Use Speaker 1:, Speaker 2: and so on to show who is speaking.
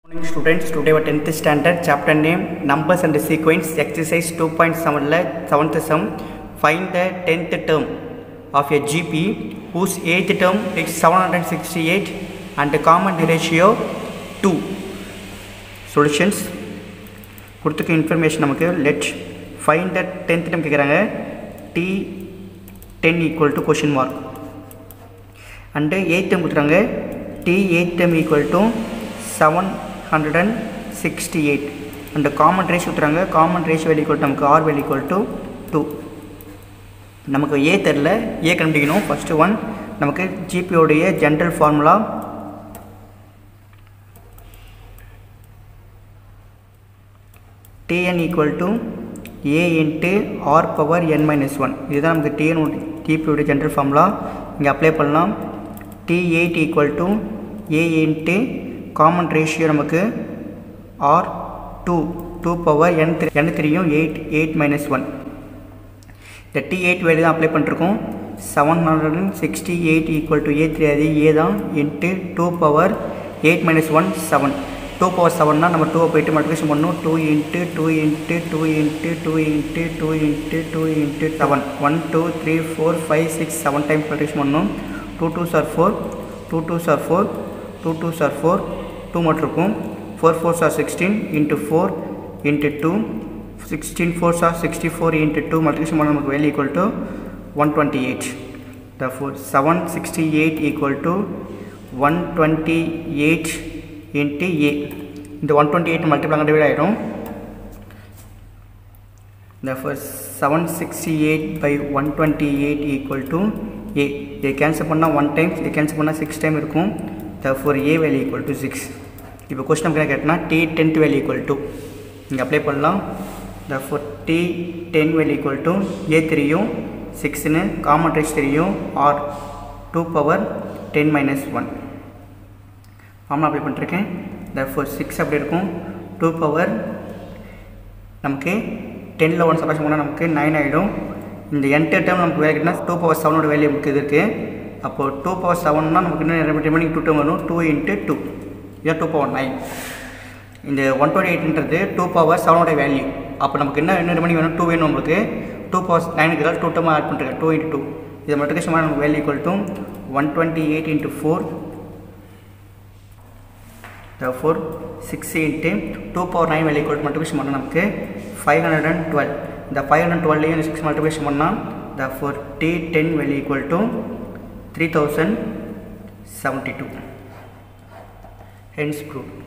Speaker 1: morning students today our 10th standard chapter name numbers and sequence exercise 2.7 ல 7th sum find the 10th term of a gp whose eighth term is 768 and the common ratio 2 solutions கொடுத்துக்க information நமக்கு let find the tenth time கேட்குறாங்க T ten equal to question mark and eight time கொடுத்துறாங்க T eight time equal to seven hundred and sixty eight and common ratio கொடுத்துறாங்க common ratio value equal நமக்கு R value equal to two நமக்கு a தெரில a கண்டுபிடிக்கணும் first one நமக்கு ஜிபியோடைய general formula T N equal to a into R power N minus one இதுதான் நமக்கு TN டிபியோட ஜென்ரல் ஃபார்முலா இங்கே அப்ளை பண்ணலாம் T eight equal to a into common ratio நமக்கு R two two power N three N த்ரீயும் eight eight minus one இந்த T eight value தான் apply பண்ணிருக்கோம் seven hundred and sixty eight equal to a three அது a தான் into two power eight minus one seven two power செவன்னா நம்ம டூவை போயிட்டு மல்டிபிகேஷன் பண்ணணும் two into two into two into two into two into two into seven one two three four five six seven times multiplication பண்ணணும் two two are four two two are four two two are four two மட்டும் இருக்கும் four four are sixteen into four into two sixteen four are sixty four into two multiplication பண்ண நமக்கு value equal to one twenty eight the four seven sixty eight equal to one twenty eight into a இந்த one twenty eight multiple அங்கே divide ஆகிடும் therefore 768 by 128 equal to a இதை cancel பண்ணால் one times இதை cancel பண்ணால் six time இருக்கும் therefore a value equal to six இப்போ question நமக்கு என்ன கேட்டனா T tenth value equal to இங்கே அப்ளை பண்ணலாம் therefore T ten value equal to a தெரியும் சிக்ஸ்னு காமன் ரேஸ் தெரியும் R two power ten minus one formula apply பண்ணிருக்கேன் therefore சிக்ஸ் அப்படி இருக்கும் டூ பவர் நமக்கு டெனில் ஒன் சப்ராக்ஷன் பண்ணால் நமக்கு நைன் ஆகிடும் இந்த என்டர் டைம் நமக்கு வேலை கிட்டனா டூ பவர் செவனோட வேல்யூ நமக்கு இது இருக்குது அப்போது டூ பவர் செவன்னா நமக்கு இன்னும் ரிமைனிங் டூ டைம் வரும் டூ இன்ட்டு டூ இதான் டூ பவர் நைன் இந்த ஒன் டுவெண்ட்டி எயிட்ன்றது டூ பவர் செவனோட வேல்யூ அப்போ நமக்கு என்ன என்ன ரிமைனிங் வேணும் டூ வேணும் நம்மளுக்கு டூ பவர் நைனுக்கு டூ டைம் ஆட் பண்ணுறேன் டூ இன்ட்டு டூ இதை மட்டும் நமக்கு value equal to one twenty eight into four therefore 6 into 2 power 9 value equal to multiplication பண்ணால் நமக்கு 512 இந்த 512 6 multiplication பண்ணால் therefore t10 value equal to 3072 hence proved